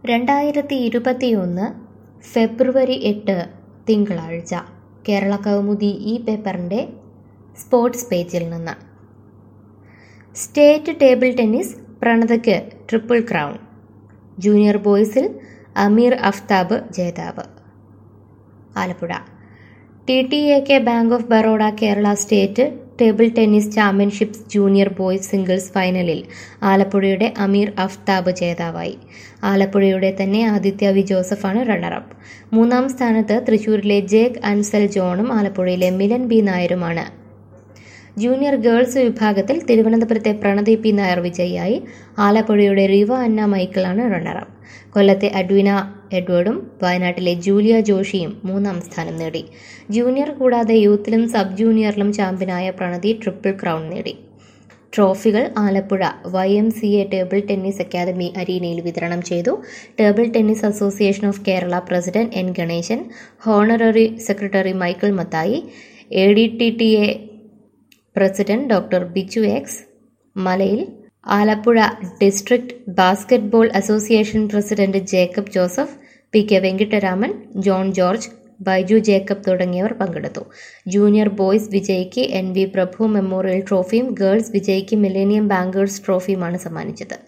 രണ്ടായിരത്തി ഇരുപത്തിയൊന്ന് ഫെബ്രുവരി എട്ട് തിങ്കളാഴ്ച കേരള കൗമുദി ഈ പേപ്പറിൻ്റെ സ്പോർട്സ് പേജിൽ നിന്ന് സ്റ്റേറ്റ് ടേബിൾ ടെന്നീസ് പ്രണതയ്ക്ക് ട്രിപ്പിൾ ക്രൗൺ ജൂനിയർ ബോയ്സിൽ അമീർ അഫ്താബ് ജേതാവ് Alappuzha T T A K bank of Baroda Kerala state table tennis championships junior boys singles ഫൈനലിൽ ആലപ്പുഴയുടെ അമീർ അഫ്താബ് ജേതാവായി ആലപ്പുഴയുടെ തന്നെ ആദിത്യ വി ജോസഫാണ് റണ്ണറപ്പ് മൂന്നാം സ്ഥാനത്ത് തൃശൂരിലെ ജേക്ക് അൻസൽ ജോണും ആലപ്പുഴയിലെ മിലൻ ബി നായരുമാണ് ജൂനിയർ ഗേൾസ് വിഭാഗത്തിൽ തിരുവനന്തപുരത്തെ പ്രണതി പി നായർ വിജയിയായി ആലപ്പുഴയുടെ റിവ അന്ന മൈക്കിളാണ് റണ്ണറപ്പ് കൊല്ലത്തെ അഡ്വിന എഡ്വേർഡും വയനാട്ടിലെ ജൂലിയ ജോഷിയും മൂന്നാം സ്ഥാനം നേടി ജൂനിയർ കൂടാതെ യൂത്തിലും സബ് ജൂനിയറിലും ചാമ്പ്യനായ പ്രണതി ട്രിപ്പിൾ ക്രൗൺ നേടി ട്രോഫികൾ Alappuzha Y M C A table tennis academy അരീനയിൽ വിതരണം ചെയ്തു table tennis association of Kerala president N Ganesan honorary secretary Michael Mathai A D T T A president doctor Biju X Malayil Alappuzha district basketball association president Jacob Joseph P K Venkitaraman John George Baiju Jacob തുടങ്ങിയവർ പങ്കെടുത്തു junior boys വിജയിക്ക് N V Prabhu memorial ട്രോഫിയും girls വിജയിക്ക് millennium bankers ട്രോഫിയുമാണ് സമ്മാനിച്ചത്